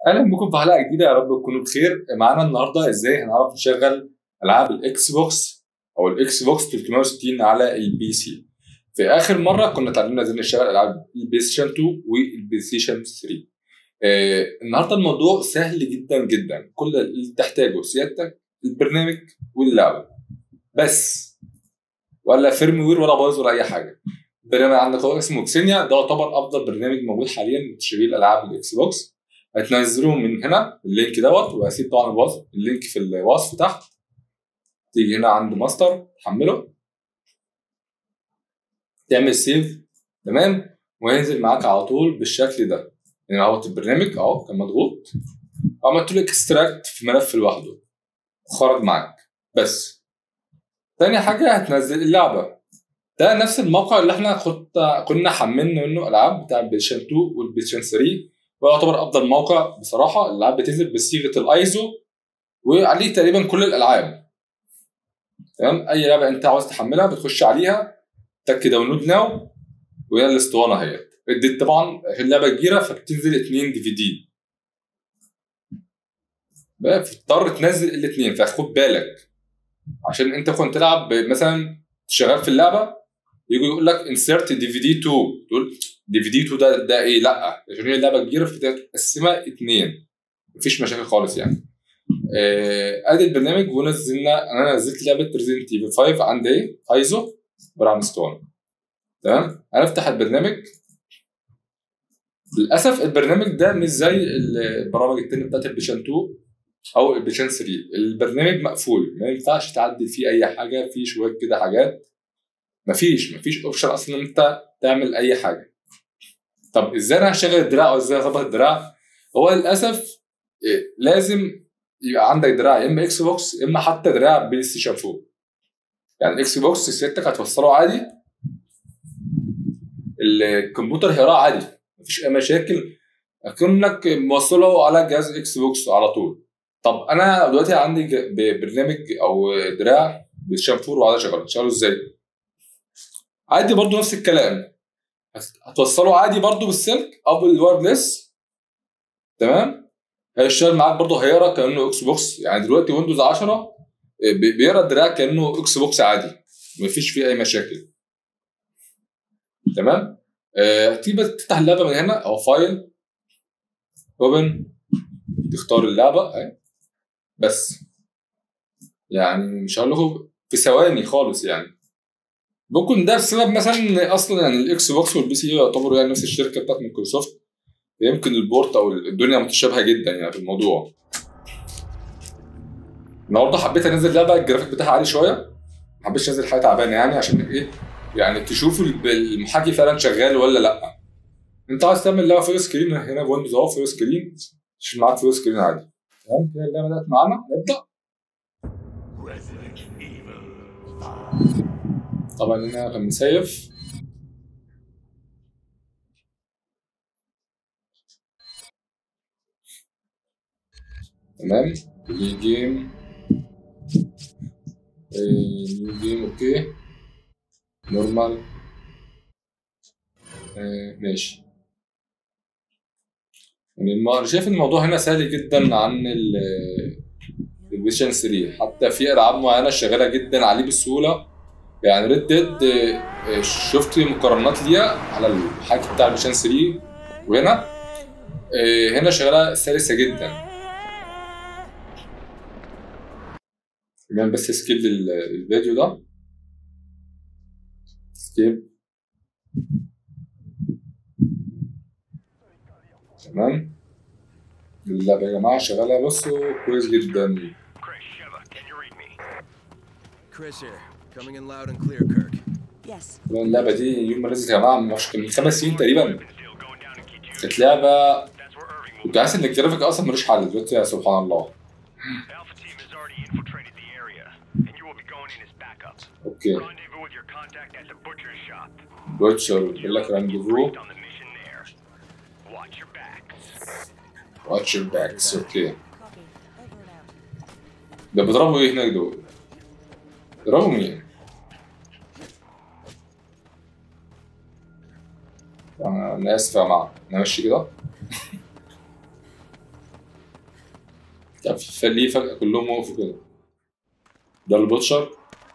اهلا بكم في حلقه جديده يا رب تكونوا بخير معانا النهارده ازاي هنعرف نشغل العاب الاكس بوكس او الاكس بوكس 360 على البي سي في اخر مره كنا اتعلمنا ازاي نشغل العاب البلاي ستيشن 2 والبلاي ستيشن 3 آه النهارده الموضوع سهل جدا جدا كل اللي تحتاجه سيادتك البرنامج واللعبه بس ولا فيرم وير ولا بايظ ولا اي حاجه برنامج عندك هو اسمه اكسينيا ده يعتبر افضل برنامج موجود حاليا لتشغيل العاب الاكس بوكس هتنزلوه من هنا اللينك دوت وهسيب طبعا الوصف اللينك في الوصف تحت تيجي هنا عند ماستر تحمله تعمل سيف تمام وينزل معاك على طول بالشكل ده يعني اهوت البرنامج اهو كان مضغوط عملت له اكستراكت في ملف لوحده خرج معاك بس تاني حاجة هتنزل اللعبة ده نفس الموقع اللي احنا كنت كنا حملنا منه العاب بتاع البلايستيشن 2 والبلايستيشن 3 ويعتبر افضل موقع بصراحه الالعاب بتنزل بصيغه الايزو وعليه تقريبا كل الالعاب تمام اي لعبه انت عاوز تحملها بتخش عليها تك داونلود ناو وهي الاسطوانه اهيت اديت طبعا اللعبه كبيره فبتنزل اتنين دي في دي بتضطر تنزل الاثنين فخد بالك عشان انت كنت تلعب مثلا شغال في اللعبه يجي يقول لك انسرت دي في دي 2 تقول دي في دي 2 ده ده ايه لا عشان هي اللعبه كبيره فتقسمها اثنين مفيش مشاكل خالص يعني آه، ادي البرنامج ونزلنا انا نزلت لعبه ريزنت ايفل 5 عند ايه ايزو براون ستون تمام هنفتح البرنامج للاسف البرنامج ده مش زي البرامج التانية بتاعت البيشن 2 او البيشن 3 البرنامج مقفول ما ينفعش تعدل فيه اي حاجه فيه شويه كده حاجات مفيش مفيش اوبشن اصلا ان انت تعمل اي حاجه طب ازاي انا هشغل الدراع او ازاي اظبط الدراع هو للاسف إيه لازم يبقى عندك دراع يا اما اكس بوكس يا اما حتى دراع بلاي ستيشن 4 يعني الاكس بوكس سيادتك هتوصله عادي الكمبيوتر هيقراه عادي مفيش اي مشاكل اكنك موصله على جهاز اكس بوكس على طول طب انا دلوقتي عندي برنامج او دراع بلاي 4 وعايز اشغله اشغله ازاي؟ عادي برضو نفس الكلام هتوصله عادي برضو بالسلك او بالوايرلس تمام هيشتغل معاك برضو هيقرا كانه اكس بوكس يعني دلوقتي ويندوز 10 بيقرا الدراع كانه اكس بوكس عادي مفيش فيه اي مشاكل تمام آه تيجي تفتح اللعبه من هنا او فايل اوبن تختار اللعبه اهي بس يعني مش هقول لكم في ثواني خالص يعني ممكن ده بسبب مثلا اصلا يعني الاكس بوكس والبي سي يعتبروا يعني نفس الشركه بتاعت مايكروسوفت يمكن البورت او الدنيا متشابهه جدا يعني في الموضوع النهارده حبيت انزل لعبه الجرافيك بتاعها عالي شويه ما حبيتش انزل حاجه تعبانه يعني عشان ايه يعني تشوفوا المحاكي فعلا شغال ولا لا انت عايز تعمل لعبه فول سكرين هنا ويندوز اهو فول سكرين مش معاك فول سكرين عادي تمام كده اللعبه بدات معانا نبدا طبعا هنا كان مسيف تمام نيو جيم نيو جيم اوكي نورمال آه ماشي يعني انا شايف الموضوع هنا سهل جدا عن البلايستيشن 3 حتى في العاب معينه شغاله جدا عليه بسهوله يعني ريد ديد شفت مقارنات ليها على الحاكي بتاع البلايستيشن 3 وهنا هنا شغاله سلسه جدا كمان بس سكيب للفيديو ده سكيب تمام اللعبة يا جماعة شغالة بصوا كويس جدا Chris here, coming in loud and clear, Kirk. Yes. اللعبة دي يوم ما نزلت يا جماعة مش كان من خمس سنين تقريبا كانت لعبة كنت حاسس ان الجرافيك اصلا ملوش حل دلوقتي يا سبحان الله Alpha team has already infiltrated the area, and you will be going in as backup. اوكي Rendezvous with your contact at the butcher's shop. بوتشر بيقول لك رانديفو Briefed on the mission there. Watch your back. واتش باكس اوكي Copy. Over and out. ده بيضربوا ايه هناك دول؟ بيضربوا مين؟ انا أنا اسف يا جماعه انا ماشي كده طب ليه فجأة كلهم وقفوا كده ده البوتشر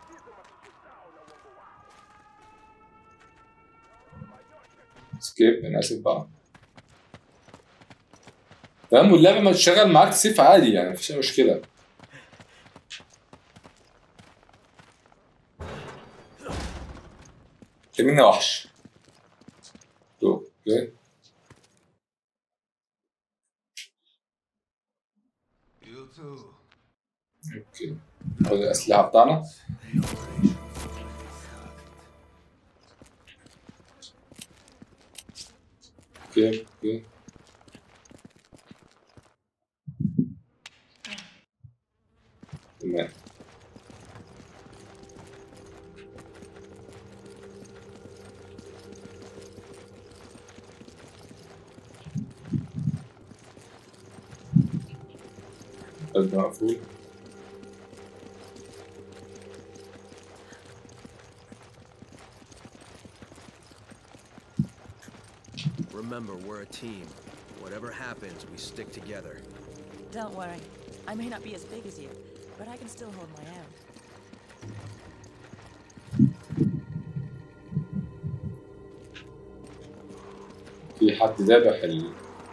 سكيب انا اسف بقى فاهم واللعبة ما تشتغل معاك سيف عادي يعني مفيش أي مشكلة كمينا وحش اوكي اوكي خد الأسلحة بتاعنا اوكي اوكي تمام قلب مقفول Remember, we're a team. Whatever happens, we stick together. Don't worry. I may not be as big as you, but I can still hold my own. في حد ذابح ال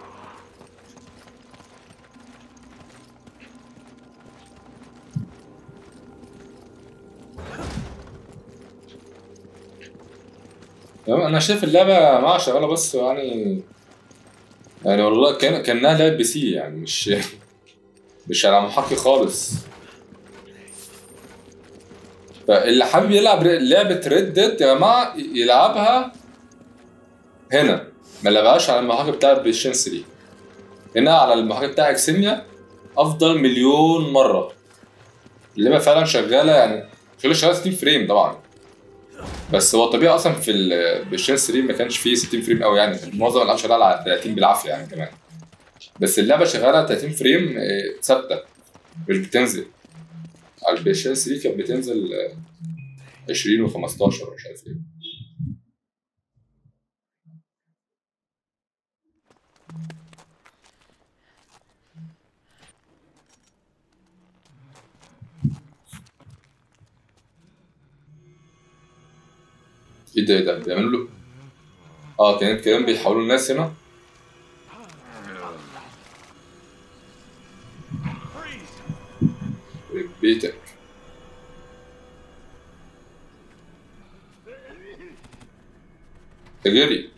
تمام انا شايف اللعبه ما شغاله بس يعني يعني والله كان كانها لعبه بي سي يعني مش مش على محاكي خالص فاللي حابب يلعب ر- لعبه ريد ديد يا جماعه يلعبها هنا ما لعبهاش على المحاكي بتاع بلايستيشن 3 هنا على المحاكي بتاع اكسينيا افضل مليون مره اللعبه فعلا شغاله يعني شغاله شغاله 60 فريم طبعا بس هو الطبيعي اصلا في البلايستيشن 3 ما كانش فيه 60 فريم قوي يعني كان معظم الالعاب شغاله على 30 بالعافيه يعني كمان بس اللعبه شغاله 30 فريم آه، ثابته مش بتنزل على البلايستيشن 3 كانت بتنزل آه، 20 و15 ومش عارف ايه ايه ده ايه ده بيعملوا له اه كانت كمان بيحولوا الناس هنا يخرب بيتك ده جري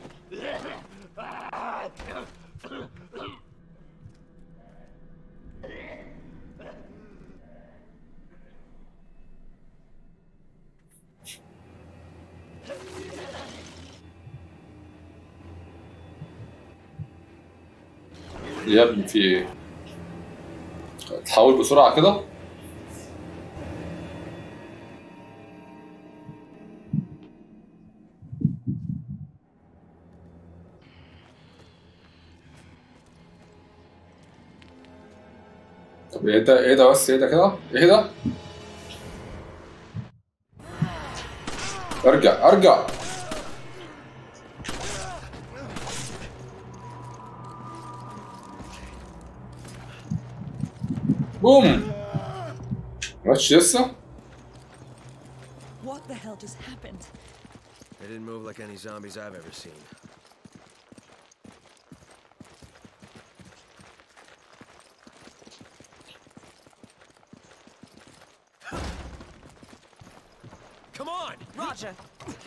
يا ابني في ايه؟ تحاول بسرعة كده طب ايه ده ايه ده بس ايه ده كده؟ ايه ده؟ ارجع ارجع بوم ماتش لسه What the hell just happened? They didn't move like any zombies I've ever seen. Come on! Roger.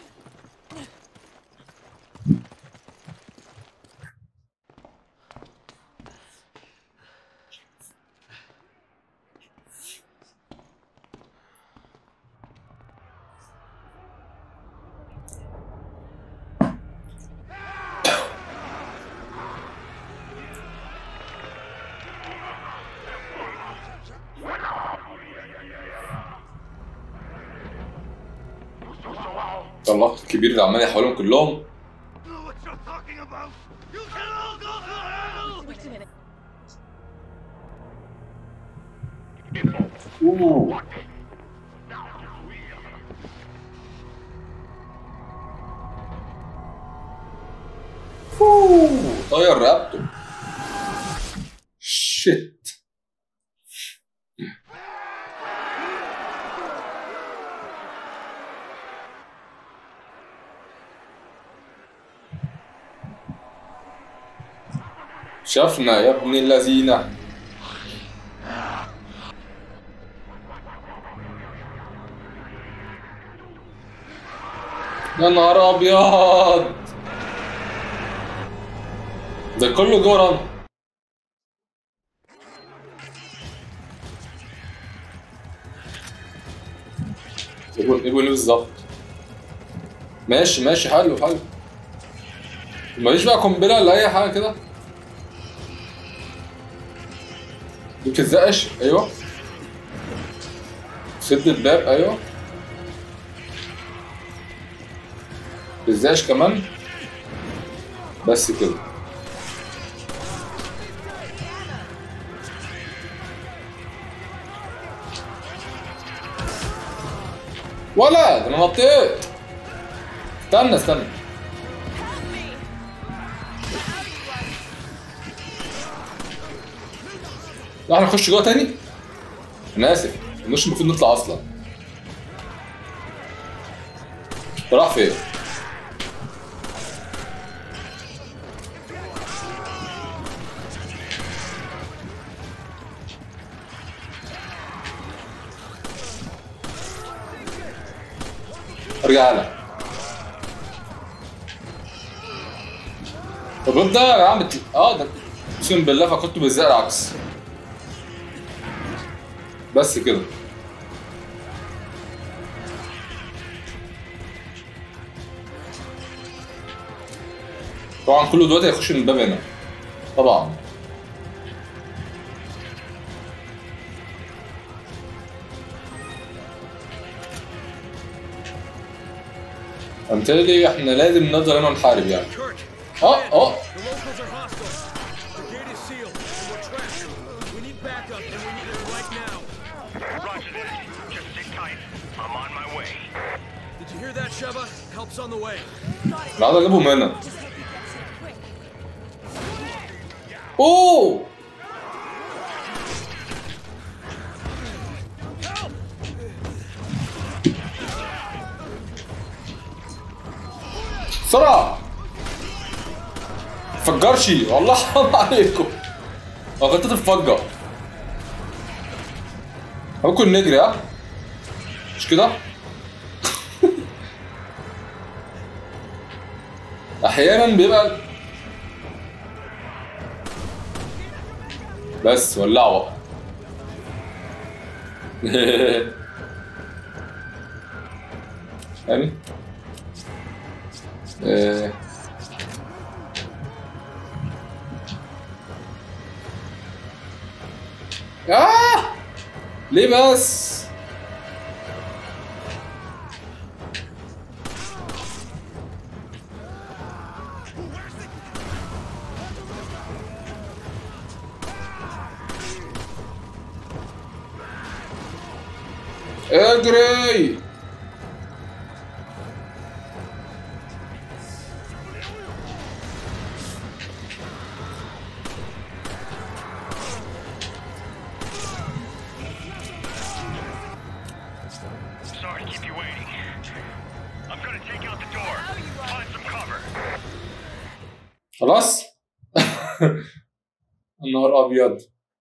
الله الكبير اللي عمال يحولهم كلهم know what you're talking about. You can all go to hell! Wait a minute. اوه أوه، طير رقبته شيت شافنا يا ابن اللذينه يا نهار ابيض ده كله جوه رن يقول يقول ايه بالظبط ماشي ماشي حلو حلو ماليش بقى قنبله ولا اي حاجه كده ما تلزقش ايوه سد الباب ايوه تلزقش كمان بس كده ولا ده انا نطيت استنى استنى لا احنا نخش جوه تاني انا اسف مش المفروض نطلع اصلا راح فين ارجع لك طب ده يا عم بت- اه ده اقسم بالله فكنت بالزق العكس بس كده طبعا كله دلوقتي هيخش من الباب هنا طبعا بالتالي احنا لازم نفضل هنا نحارب يعني Kurt, اه اه the locals are hostile. The gate is sealed, and we're trapped. We need backup, and we need it right now. Roger that. Just sit tight. I'm on my way. Did you hear that, Sheva? Help's on the way. انا عايز اجيبهم هنا Just hope he gets here quick. اوه بسرعة فجرش والله حرام عليكم انا غلطت تتفجر ممكن نجري ها مش كده احيانا بيبقى بس ولعوا بقى يعني آه. آه ليه بس اجري Sorry to keep you waiting. I'm gonna take out the door. Find some cover. خلاص النهار ابيض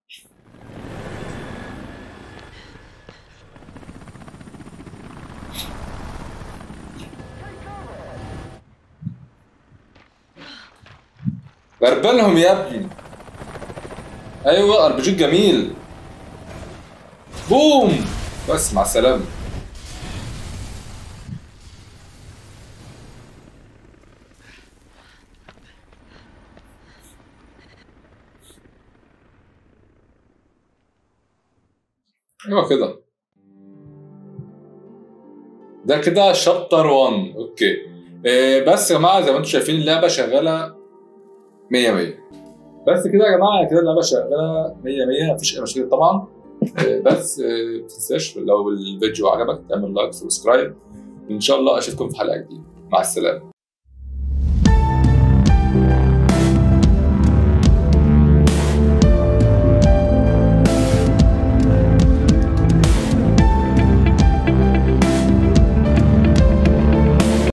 بربلهم يا ابني ايوه اربجيك جميل بوم بس مع السلامه ايوه كده ده كده شابتر 1 اوكي إيه بس يا جماعه زي ما انتم شايفين اللعبه شغاله 100 100 بس كده يا جماعه كده اللعبه شغاله 100 100 مفيش اي مشكله طبعا إيه بس إيه ما تنساش لو الفيديو عجبك تعمل لايك سبسكرايب ان شاء الله اشوفكم في حلقه جديده مع السلامه